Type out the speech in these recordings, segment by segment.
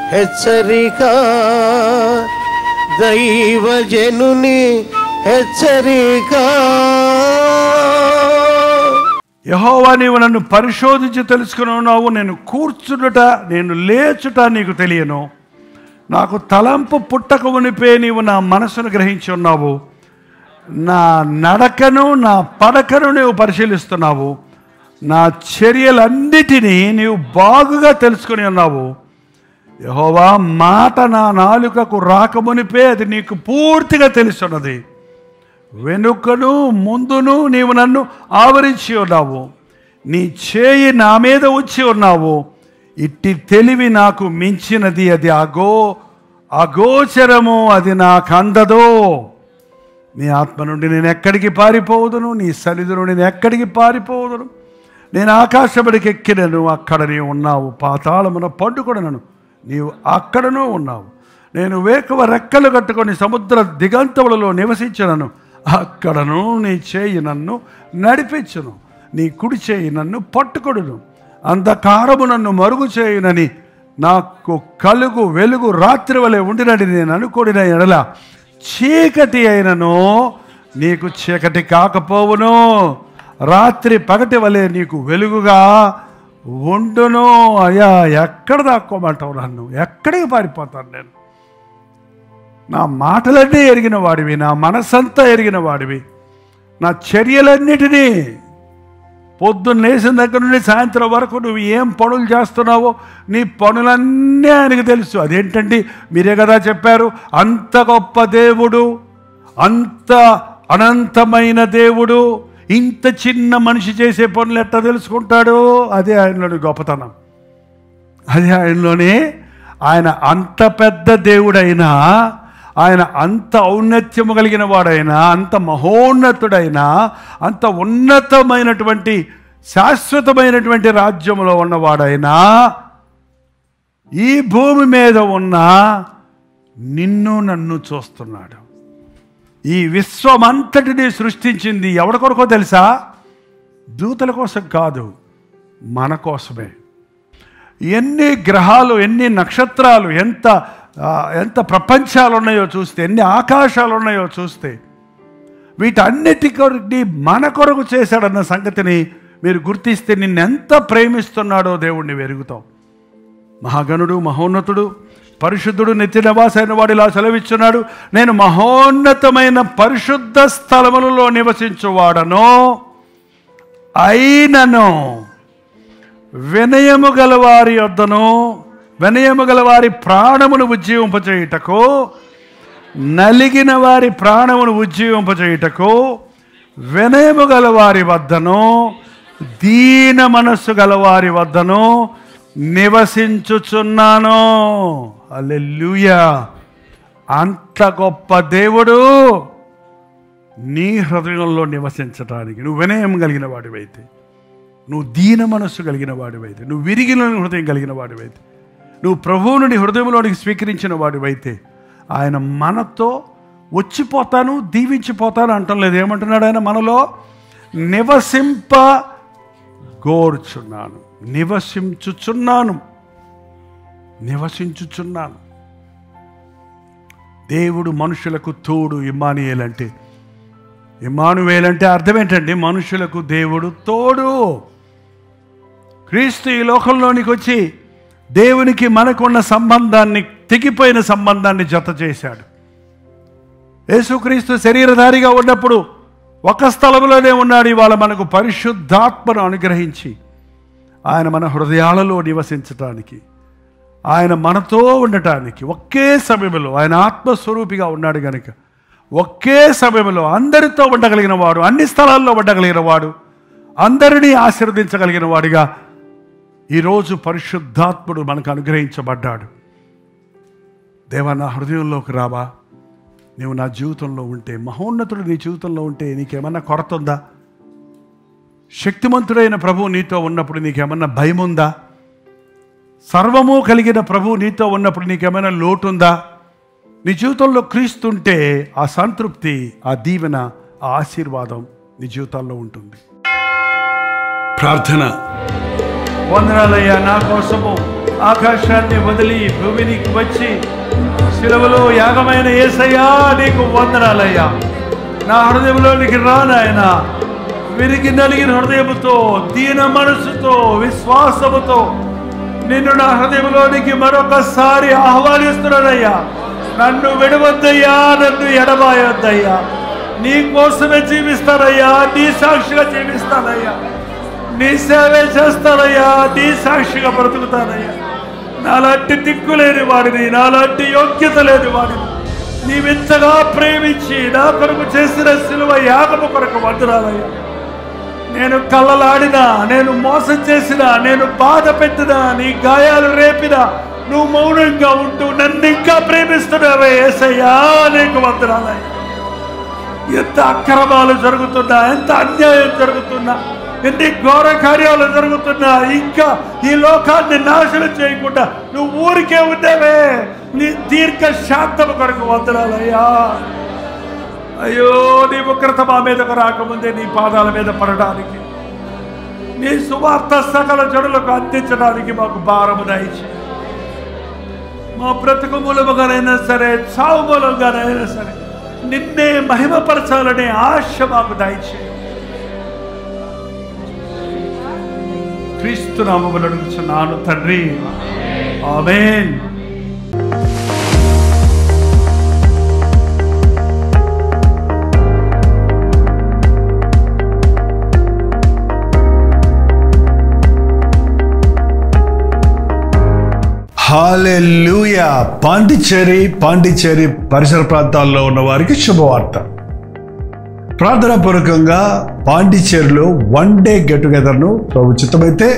హెచ్చరిక దైవజనుని హెచ్చరిక యహోవా నీవు నన్ను పరిశోధించి తెలుసుకుని ఉన్నావు నేను కూర్చుండుట నేను లేచుట నీకు తెలియను నాకు తలంపు పుట్టక ఉనిపే నీవు నా మనసును గ్రహించి ఉన్నావు నా నడకను నా పడకను నీవు పరిశీలిస్తున్నావు నా చర్యలన్నిటినీ నీవు బాగుగా తెలుసుకుని ఉన్నావు యహోవా మాట నా నాలుకకు రాకమునిపే అది నీకు పూర్తిగా తెలుసున్నది వెనుకను ముందును నీవు నన్ను ఆవరించి ఉన్నావు నీ చేయి నా మీద వచ్చి ఉన్నావు ఇట్టి తెలివి నాకు మించినది అది అగో అగోచరము అది నాకు అందదో నీ ఆత్మ నుండి నేను ఎక్కడికి పారిపోదును నీ సన్నిధి నుండి నేను ఎక్కడికి పారిపోదును నేను ఆకాశబడికి ఎక్కినను అక్కడ నీవు ఉన్నావు పాతాళమున పండుకొనను నీవు అక్కడనూ ఉన్నావు నేను వేకువ రెక్కలు కట్టుకొని సముద్ర దిగంతములలో నివసించినను అక్కడను నీ చేయి నన్ను నడిపించును నీ కుడి చేయి నన్ను పట్టుకొడును అంధకారము నన్ను మరుగు చేయునని నాకు కలుగు వెలుగు రాత్రి వలె ఉండినని నేను అనుకోడిన ఎడల చీకటి అయినను నీకు చీకటి కాకపోవును రాత్రి పగటి వలె నీకు వెలుగుగా ఉండును అయ్యా ఎక్కడ దాక్కోమంటావు నన్ను ఎక్కడికి పారిపోతాను నేను నా మాటలన్నీ ఎరిగిన వాడివి నా మనసంతా ఎరిగిన వాడివి నా చర్యలన్నిటినీ పొద్దున్న లేచిన దగ్గర నుండి సాయంత్రం వరకు నువ్వు ఏం పనులు చేస్తున్నావో నీ పనులన్నీ ఆయనకు తెలుసు అదేంటండి మీరే కదా చెప్పారు అంత గొప్ప దేవుడు అంత అనంతమైన దేవుడు ఇంత చిన్న మనిషి చేసే పనులు ఎట్లా తెలుసుకుంటాడు అదే ఆయనలోని గొప్పతనం అది ఆయనలోనే ఆయన అంత పెద్ద దేవుడైనా ఆయన అంత ఔన్నత్యము కలిగిన వాడైనా అంత మహోన్నతుడైనా అంత ఉన్నతమైనటువంటి శాశ్వతమైనటువంటి రాజ్యంలో ఉన్నవాడైనా ఈ భూమి మీద ఉన్న నిన్ను నన్ను చూస్తున్నాడు ఈ విశ్వమంతటిని సృష్టించింది ఎవరి కొరకో తెలుసా దూతల కోసం కాదు మన కోసమే ఎన్ని గ్రహాలు ఎన్ని నక్షత్రాలు ఎంత ఆ, ఎంత ప్రపంచాలు ఉన్నాయో చూస్తే ఎన్ని ఆకాశాలు ఉన్నాయో చూస్తే వీటన్నిటి కొరకు మన కొరకు చేశాడన్న సంగతిని మీరు గుర్తిస్తే నిన్నెంత ప్రేమిస్తున్నాడో దేవుణ్ణి వెరుగుతాం మహాగణుడు మహోన్నతుడు పరిశుద్ధుడు నిత్య నివాసైన వాడు ఇలా సెలవిచ్చున్నాడు నేను మహోన్నతమైన పరిశుద్ధ స్థలములలో నివసించువాడను అయినను వినయము గల వారి వద్దను వినయము గల వారి ప్రాణమును ఉజ్జీవింపచేయుటకు నలిగిన వారి ప్రాణమును ఉజ్జీవింపచేయుటకు వినయము గల వారి వద్దను దీన మనస్సు గల వారి వద్దను నివసించుచున్నాను అల్లెలుయా అంత గొప్ప దేవుడు నీ హృదయంలో నివసించటానికి నువ్వు వినయం కలిగిన వాడివైతే నువ్వు దీన మనస్సు కలిగిన వాడివైతే నువ్వు విరిగిన హృదయం కలిగిన వాడివైతే నువ్వు ప్రభువును నీ హృదయంలోనికి స్వీకరించిన వాడివైతే ఆయన మనతో వచ్చిపోతాను దీవించిపోతాను అంటం లేదు ఏమంటున్నాడు ఆయన మనలో నివసింప గోర్చున్నాను నివసించుచున్నాను నివసించుచున్నాను దేవుడు మనుషులకు తోడు ఇమ్మానుయేల్ అంటే ఇమ్మానువేల్ అంటే అర్థం ఏంటండి మనుషులకు దేవుడు తోడు క్రీస్తు ఈ లోకంలోనికి వచ్చి దేవునికి మనకున్న సంబంధాన్ని తెగిపోయిన సంబంధాన్ని జత చేశాడు యేసుక్రీస్తు శరీరధారిగా ఉన్నప్పుడు ఒక స్థలంలోనే ఉన్నాడు ఇవాళ మనకు పరిశుద్ధాత్మను అనుగ్రహించి ఆయన మన హృదయాలలో నివసించటానికి ఆయన మనతో ఉండటానికి ఒకే సమయంలో ఆయన ఆత్మస్వరూపిగా ఉన్నాడు గనుక ఒకే సమయంలో అందరితో ఉండగలిగిన వాడు అన్ని స్థలాల్లో ఉండగలిగిన వాడు అందరినీ ఆశీర్వదించగలిగిన వాడిగా ఈరోజు పరిశుద్ధాత్ముడు మనకు అనుగ్రహించబడ్డాడు దేవా నా హృదయంలోకి రావా నీవు నా జీవితంలో ఉంటే మహోన్నతుడు నీ జీవితంలో ఉంటే నీకేమన్నా కొరత ఉందా శక్తిమంతుడైన ప్రభు నీతో ఉన్నప్పుడు నీకేమన్నా భయం ఉందా సర్వము కలిగిన ప్రభు నీతో ఉన్నప్పుడు నీకేమైనా లోటు ఉందా నీ జీవితంలో క్రీస్తుంటే ఆ సంతృప్తి ఆ దీవెన ఆ ఆశీర్వాదం నీ జీవితాల్లో ఉంటుంది ప్రార్థన వందనాలయ్యా నా కోసము ఆకాశాన్ని వదిలి భూమినికి వచ్చి శిలవలో యాగమైన ఏసయ్యా నీకు వందనాలయ్యా నా హృదయంలోనికి రా నాయన విరిగి నలిగిన హృదయముతో దీన మనసుతో విశ్వాసముతో నిన్ను నా హృదయంలోనికి మరొకసారి ఆహ్వానిస్తున్నానయ్యా నన్ను విడవద్దయ్యా నన్ను ఎడబాయొద్దయ్యా నీ కోసమే జీవిస్తానయ్యా నీ సాక్షిగా జీవిస్తానయ్యా నీ సేవే చేస్తానయ్యా నీ సాక్షిగా బ్రతుకుతానయ్యా నాలాంటి దిక్కు లేని వాడిని నాలాంటి యోగ్యత లేని వాడిని నీవింతగా ప్రేమించి నా కొరకు చేసిన సిలువ యాగము కొరకు వందనాలయ్యా నేను కళ్ళలాడినా నేను మోసం చేసినా నేను బాధ పెట్టినా నీ గాయాలు రేపినా నువ్వు మౌనంగా ఉంటూ నన్ను ఇంకా ప్రేమిస్తున్నావే ఏసయ్యా నీకు వందనాలయ్యా ఎంత అక్రమాలు జరుగుతున్నా ఎంత అన్యాయం జరుగుతున్నా ఎన్ని ఘోర కార్యాలు జరుగుతున్నా ఇంకా ఈ లోకాన్ని నాశనం చేయకుండా నువ్వు ఊరికే ఉన్నావే నీ దీర్ఘ శాంతము కొరకు వందనాలయ్యా అయ్యో నీ ఉగ్రత మా మీదకు రాకముందే నీ పాదాల మీద పడడానికి నీ సువార్త సకల జనులకు అందించడానికి మాకు భారము దయచి మా బ్రతుకు మూలముగానైనా సరే చావు మూలంగానైనా సరే నిన్నే మహిమపరచాలనే ఆశ మాకు దయచే క్రీస్తు నామములు అడుగుచున్నాను తండ్రి ఆమేన్ హాలెలూయా పాండిచ్చేరి పాండిచ్చేరి పరిసర ప్రాంతాల్లో ఉన్న వారికి శుభవార్త ప్రార్థన పూర్వకంగా పాండిచ్చేరిలో వన్ డే గెట్ టుగెదర్ను ప్రభుత్వమైతే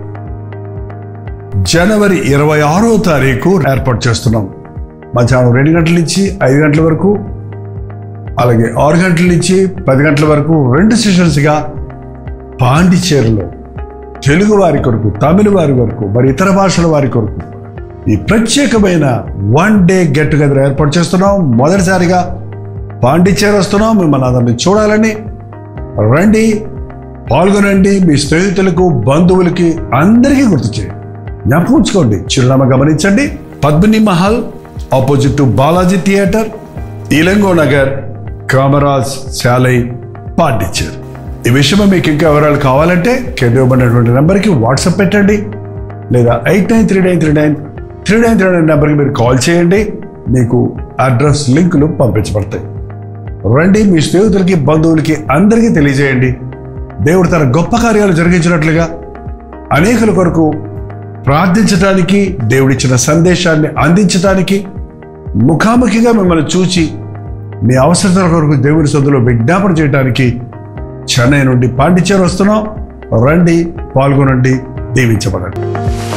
జనవరి ఇరవై ఆరో తారీఖు ఏర్పాటు చేస్తున్నాం మధ్యాహ్నం రెండు గంటల నుంచి ఐదు గంటల వరకు అలాగే ఆరు గంటల నుంచి పది గంటల వరకు రెండు సెషన్స్గా పాండిచ్చేరిలో తెలుగు వారి కొరకు తమిళ వారి కొరకు మరి ఇతర భాషల వారి కొరకు ఈ ప్రత్యేకమైన వన్ డే గెట్ టుగెదర్ ఏర్పాటు చేస్తున్నాం మొదటిసారిగా పాండిచ్చేరి వస్తున్నాం మిమ్మల్ని అందరినీ చూడాలని రండి పాల్గొనండి మీ స్నేహితులకు బంధువులకి అందరికీ గుర్తు చేయండి జ్ఞాపకం ఉంచుకోండి చిరునామా గమనించండి Padmini Mahal opposite to Balaji theatre Ilango Nagar Kamaraj Salai Pondicherry ఈ విషయమై మీకు ఇంకా వివరాలు కావాలంటే కింద ఇవ్వబడినటువంటి నెంబర్కి వాట్సాప్ పెట్టండి లేదా eight nine three nine three nine three nine three nine నెంబర్కి మీరు కాల్ చేయండి మీకు అడ్రస్ లింకులు పంపించబడతాయి రండి మీ స్నేహితులకి బంధువులకి అందరికీ తెలియజేయండి దేవుడు తన గొప్ప కార్యాలు జరిగించినట్లుగా అనేకుల కొరకు ప్రార్థించడానికి దేవుడిచ్చిన సందేశాన్ని అందించడానికి ముఖాముఖిగా మిమ్మల్ని చూచి మీ అవసరతల కొరకు దేవుని సొంతలో విజ్ఞాపన చేయడానికి చెన్నై నుండి పాండిచ్చేరి వస్తున్నాం రండి పాల్గొనండి దీవించబడండి